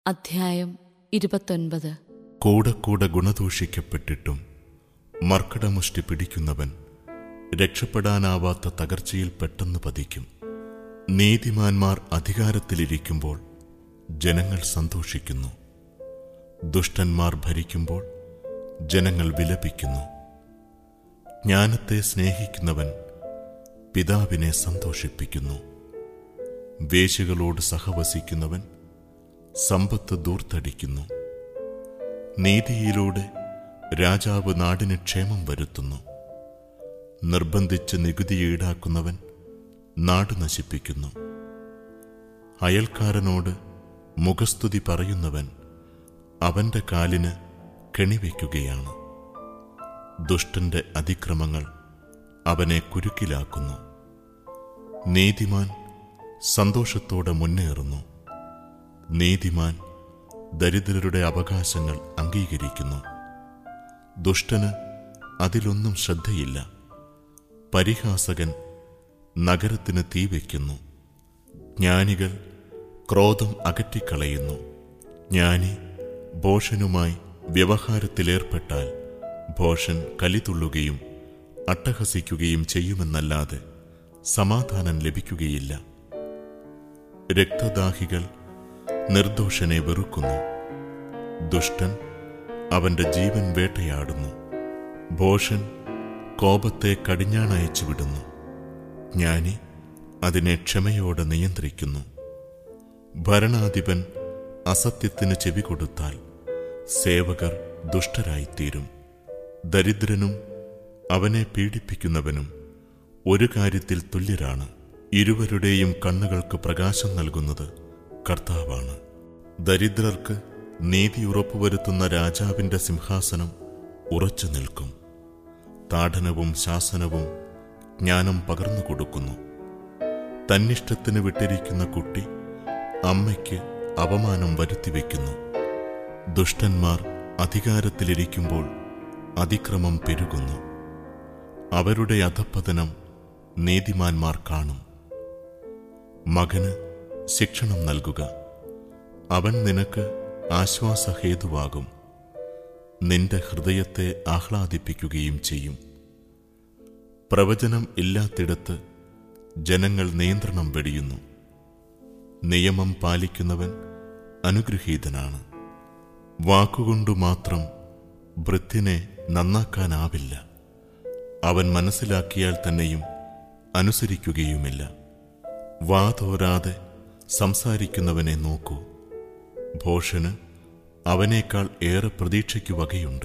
അധ്യായം ഇരുപത്തൊൻപത് കൂടെ കൂടെ ഗുണദോഷിക്കപ്പെട്ടിട്ടും മർക്കടമുഷ്ടി പിടിക്കുന്നവൻ രക്ഷപ്പെടാനാവാത്ത തകർച്ചയിൽ പെട്ടെന്ന് പതിക്കും നീതിമാന്മാർ അധികാരത്തിലിരിക്കുമ്പോൾ ജനങ്ങൾ സന്തോഷിക്കുന്നു ദുഷ്ടന്മാർ ഭരിക്കുമ്പോൾ ജനങ്ങൾ വിലപിക്കുന്നു ജ്ഞാനത്തെ സ്നേഹിക്കുന്നവൻ പിതാവിനെ സന്തോഷിപ്പിക്കുന്നു വേശികളോട് സഹവസിക്കുന്നവൻ സമ്പത്ത് ദൂർത്തടിക്കുന്നു നീതിയിലൂടെ രാജാവ് നാടിന് ക്ഷേമം വരുത്തുന്നു നിർബന്ധിച്ച് നികുതി ഈടാക്കുന്നവൻ നാട് നശിപ്പിക്കുന്നു അയൽക്കാരനോട് മുഖസ്തുതി പറയുന്നവൻ അവന്റെ കാലിന് കെണിവയ്ക്കുകയാണ് ദുഷ്ടന്റെ അതിക്രമങ്ങൾ അവനെ കുരുക്കിലാക്കുന്നു നീതിമാൻ സന്തോഷത്തോടെ മുന്നേറുന്നു നീതിമാൻ ദരിദ്രരുടെ അവകാശങ്ങൾ അംഗീകരിക്കുന്നു ദുഷ്ടന് അതിലൊന്നും ശ്രദ്ധയില്ല പരിഹാസകൻ നഗരത്തിന് തീ വയ്ക്കുന്നു ജ്ഞാനികൾ ക്രോധം അകറ്റിക്കളയുന്നു ജ്ഞാനി ഭോഷനുമായി വ്യവഹാരത്തിലേർപ്പെട്ടാൽ ഭോഷൻ കലിതുള്ളുകയും അട്ടഹസിക്കുകയും ചെയ്യുമെന്നല്ലാതെ സമാധാനം ലഭിക്കുകയില്ല രക്തദാഹികൾ നിർദോഷനെ വെറുക്കുന്നു ദുഷ്ടൻ അവന്റെ ജീവൻ വേട്ടയാടുന്നു ഭോഷൻ കോപത്തെ കടിഞ്ഞാണയച്ചു വിടുന്നു ജ്ഞാനി അതിനെ ക്ഷമയോടെ നിയന്ത്രിക്കുന്നു ഭരണാധിപൻ അസത്യത്തിന് ചെവി കൊടുത്താൽ സേവകർ ദുഷ്ടരായിത്തീരും ദരിദ്രനും അവനെ പീഡിപ്പിക്കുന്നവനും ഒരു കാര്യത്തിൽ തുല്യരാണ് ഇരുവരുടെയും കണ്ണുകൾക്ക് പ്രകാശം നൽകുന്നത് കർത്താവാണ് ദരിദ്രർക്ക് നീതി ഉറപ്പുവരുത്തുന്ന രാജാവിന്റെ സിംഹാസനം ഉറച്ചു നിൽക്കും താഠനവും ശാസനവും ജ്ഞാനം പകർന്നു കൊടുക്കുന്നു തന്നിഷ്ടത്തിന് വിട്ടിരിക്കുന്ന കുട്ടി അമ്മയ്ക്ക് അപമാനം വരുത്തിവെക്കുന്നു ദുഷ്ടന്മാർ അധികാരത്തിലിരിക്കുമ്പോൾ അതിക്രമം പെരുകുന്നു അവരുടെ അധപ്പതനം നീതിമാന്മാർ കാണും മകന് ശിക്ഷണം നൽകുക അവൻ നിനക്ക് ആശ്വാസഹേതുവാകും നിന്റെ ഹൃദയത്തെ ആഹ്ലാദിപ്പിക്കുകയും ചെയ്യും പ്രവചനം ഇല്ലാത്തിടത്ത് ജനങ്ങൾ നിയന്ത്രണം വെടിയുന്നു നിയമം പാലിക്കുന്നവൻ അനുഗ്രഹീതനാണ് വാക്കുകൊണ്ടു മാത്രം വൃത്തിനെ നന്നാക്കാനാവില്ല അവൻ മനസ്സിലാക്കിയാൽ തന്നെയും അനുസരിക്കുകയുമില്ല വാതോരാതെ സംസാരിക്കുന്നവനെ നോക്കൂ ഭോഷന് അവനേക്കാൾ ഏറെ പ്രതീക്ഷയ്ക്കു വകയുണ്ട്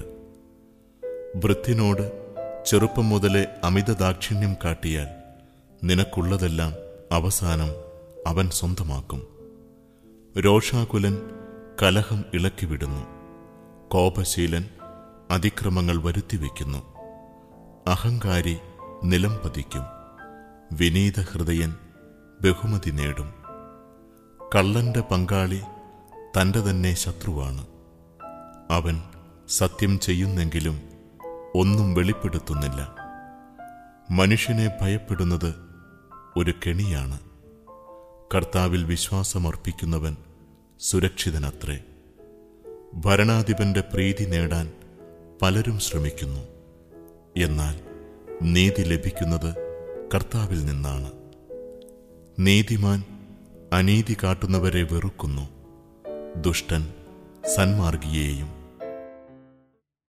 വൃത്തിനോട് ചെറുപ്പം മുതലേ അമിത ദാക്ഷിണ്യം കാട്ടിയാൽ നിനക്കുള്ളതെല്ലാം അവസാനം അവൻ സ്വന്തമാക്കും രോഷാകുലൻ കലഹം ഇളക്കിവിടുന്നു കോപശീലൻ അതിക്രമങ്ങൾ വരുത്തിവെക്കുന്നു അഹങ്കാരി നിലം പതിക്കും വിനീത ഹൃദയൻ ബഹുമതി നേടും കള്ളന്റെ പങ്കാളി തന്റെ തന്നെ ശത്രുവാണ് അവൻ സത്യം ചെയ്യുന്നെങ്കിലും ഒന്നും വെളിപ്പെടുത്തുന്നില്ല മനുഷ്യനെ ഭയപ്പെടുന്നത് ഒരു കെണിയാണ് കർത്താവിൽ വിശ്വാസമർപ്പിക്കുന്നവൻ സുരക്ഷിതനത്രേ ഭരണാധിപന്റെ പ്രീതി നേടാൻ പലരും ശ്രമിക്കുന്നു എന്നാൽ നീതി ലഭിക്കുന്നത് കർത്താവിൽ നിന്നാണ് നീതിമാൻ അനീതി കാട്ടുന്നവരെ വെറുക്കുന്നു ദുഷ്ടൻ സന്മാർഗിയെയും